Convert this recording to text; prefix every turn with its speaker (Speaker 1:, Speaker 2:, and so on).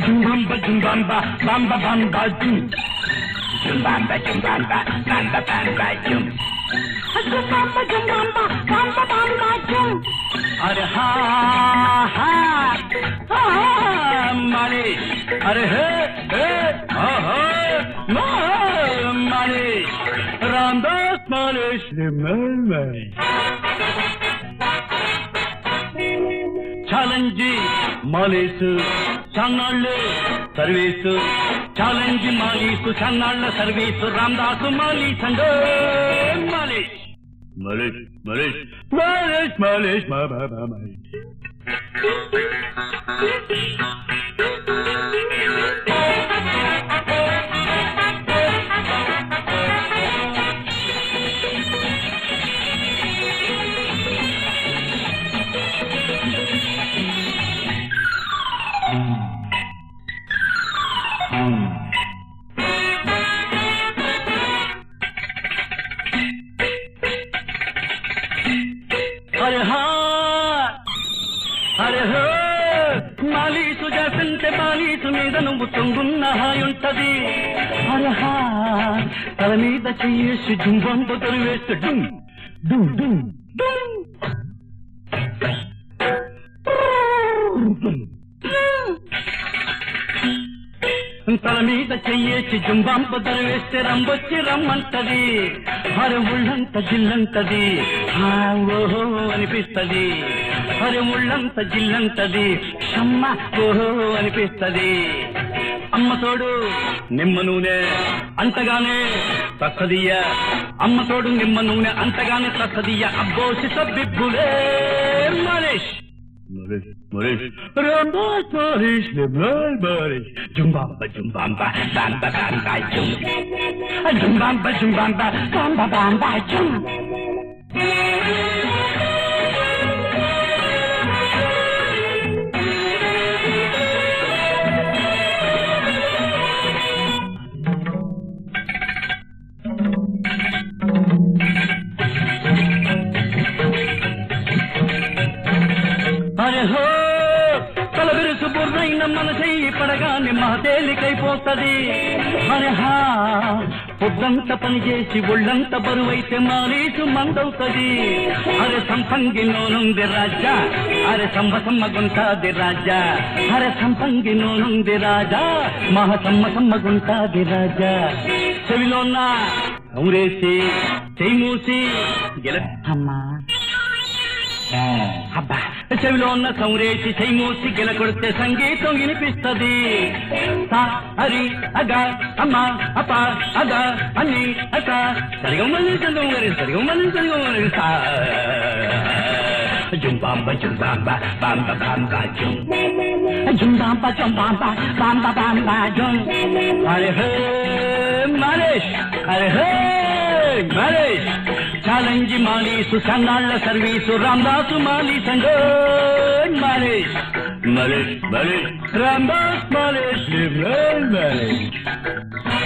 Speaker 1: జుంబంబ జుంబంబ బంబ బంబ జుం జుంబంబ జుంబంబ బంబ బంబ జుం
Speaker 2: జుంబాంబ జుంబాంబ బాంబ బాంబ జుం
Speaker 1: अरे हा हा हा मालिश अरे हे हे हा हा मा मालिश रामदास मालिश मालिश ఛాలెంజ్ మాలేసు చన్నాళ్ళు సర్వీసు ఛాలెంజ్ మాలీసు చన్నాళ్ళ సర్వీసు రామదాసు మాలీ సంగ మాలేష్ మాలేష్ మాలేష్ మాలేష్ మాలేష్ మా మా మా మాలేష్ అరే హా అరే హో మాలీసు చేస్తుంటే మాలీసు మీద నువ్వు తొంగున్న హాయుంటది అరే హా తల మీద చెయ్యేసి జుంబంతో తొలివేస్తే డుమ్ డుమ్ డుమ్ డుమ్ తల మీద చెయ్యేసి జుంబాంప తరివేస్తే రంబొచ్చి రమ్మంటది హరి ఉళ్ళంత జిల్లంటది ఆ ఓహో అనిపిస్తది హరి ఉళ్ళంత జిల్లంటది అమ్మ ఓహో అనిపిస్తది అమ్మ తోడు నిమ్మ నూనె అంతగానే తక్కదియ్య అమ్మ తోడు నిమ్మ నూనె అంతగానే తక్కదియ్య అబ్బోసి సబ్బిబ్బులే Malesh Maurice, Maurice, Rambas, Maurice, Leblanc, Maurice, Jumbamba, Jumbamba, Bamba, Bamba, Jum. Jumbamba, Jumbamba, Bamba, Bamba, Jum. అరే హో తల విరుసు బుర్రైన మన చెయ్యి పడగానే మా తేలికైపోతది అరే హా పొద్దంత పని చేసి ఒళ్ళంత బరువైతే మారీసు మందవుతది అరే సంపంగి నోనుంది రాజా అరే సంబ సమ్మగుంటాది రాజా అరే సంపంగి నోనుంది రాజా మహ సమ్మ సమ్మగుంటాది రాజా చెవిలోన ఊరేసి చెయ్యి మూసి గెల అమ్మా అబ్బా చెవిలో ఉన్న సౌరేసి చెయ్మూసి గెల కొడితే సంగీతం వినిపిస్తది సా హరి అగ అమ్మ అప అగ అని అక సరిగా మళ్ళీ సరిగా మరి సరిగా మళ్ళీ సరిగా మరి సా జుంబాంబ జుంబాంబ బాంబ బాంబ జుం జుంబాంబ జుంబాంబ బాంబ బాంబ జుం అరే హే మరేష్ అరే హే మరేష్ ఛాలెంజ్ మాలీసు సన్నాళ్ళ సర్వీసు రామదాసు మాలీ సంగ మరేష్ మరేష్ మరేష్ రామదాస్ మరేష్ మరేష్